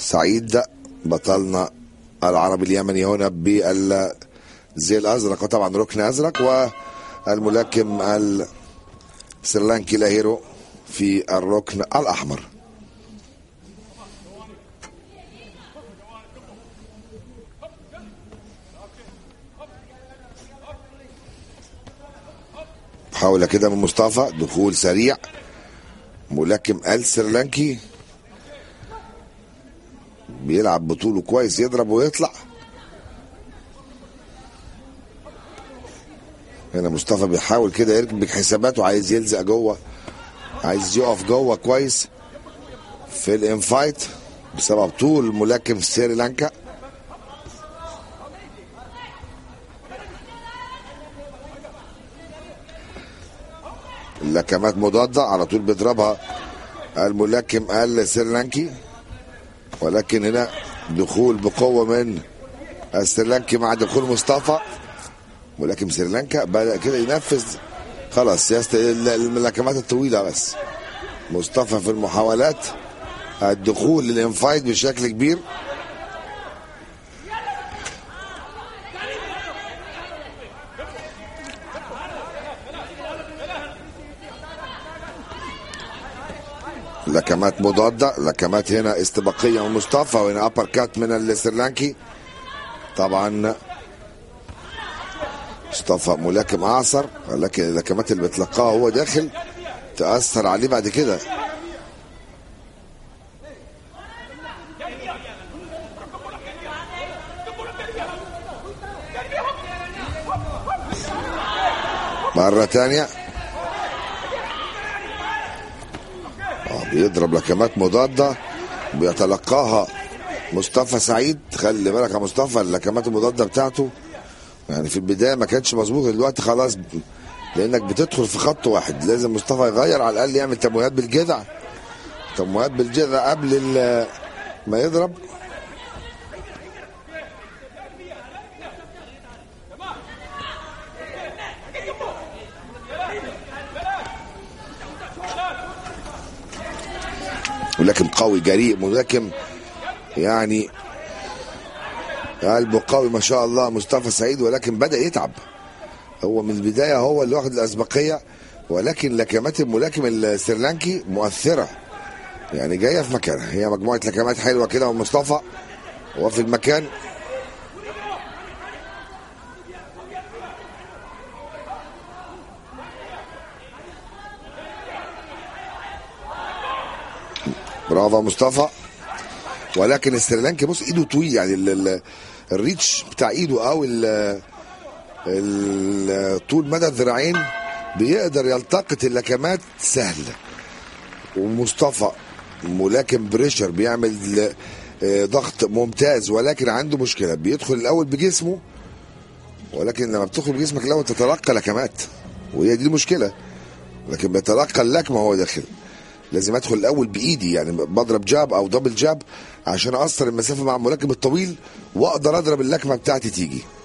سعيد بطلنا العربي اليمني هنا بالزي الازرق وطبعا ركن ازرق والملاكم السريلانكي لاهيرو في الركن الاحمر محاولة كده من مصطفى دخول سريع ملاكم السريلانكي بيلعب بطوله كويس يضرب ويطلع هنا مصطفى بيحاول كده يركب حساباته عايز يلزق جوه عايز يقف جوه كويس في الانفايت بسبب طول ملاكم سريلانكا اللكمات مضادة على طول بيضربها الملاكم السريلانكي ولكن هنا دخول بقوة من السريلانكي مع دخول مصطفى ملاكم سريلانكا بدأ كده ينفذ خلاص سياسة الملاكمات الطويلة بس مصطفى في المحاولات الدخول للانفايت بشكل كبير لكمات مضادة لكمات هنا استباقية من مصطفى وهنا أبر كات من السريلانكي طبعا مصطفى ملاكم أعصر ولكن اللكمات اللي بتلقاها هو داخل تأثر عليه بعد كده مرة تانية بيضرب لكمات مضادة بيتلقاها مصطفى سعيد خلي بالك يا مصطفى اللكمات المضادة بتاعته يعني في البداية ما كانتش مظبوطة دلوقتي خلاص لأنك بتدخل في خط واحد لازم مصطفى يغير على الأقل يعمل تمويهات بالجدع تمويهات بالجدع قبل ما يضرب ملاكم قوي جريء ملاكم يعني قلبه قوي ما شاء الله مصطفى سعيد ولكن بدا يتعب هو من البدايه هو اللي واخد الاسبقيه ولكن لكمات الملاكم السريلانكي مؤثره يعني جايه في مكانها هي مجموعه لكمات حلوه كده من مصطفى وفي المكان برافو مصطفى ولكن السريلانكي بص ايده طويل يعني ال ال الريتش بتاع ايده او ال طول مدى الذراعين بيقدر يلتقط اللكمات سهل ومصطفى ملاكم بريشر بيعمل ضغط ممتاز ولكن عنده مشكله بيدخل الاول بجسمه ولكن لما بتدخل بجسمك الاول تتلقى لكمات وهي دي المشكله لكن بيتلقى اللكمه وهو داخل لازم ادخل الاول بايدي يعني بضرب جاب او دبل جاب عشان اقصر المسافه مع الملاكم الطويل واقدر اضرب اللكمه بتاعتي تيجي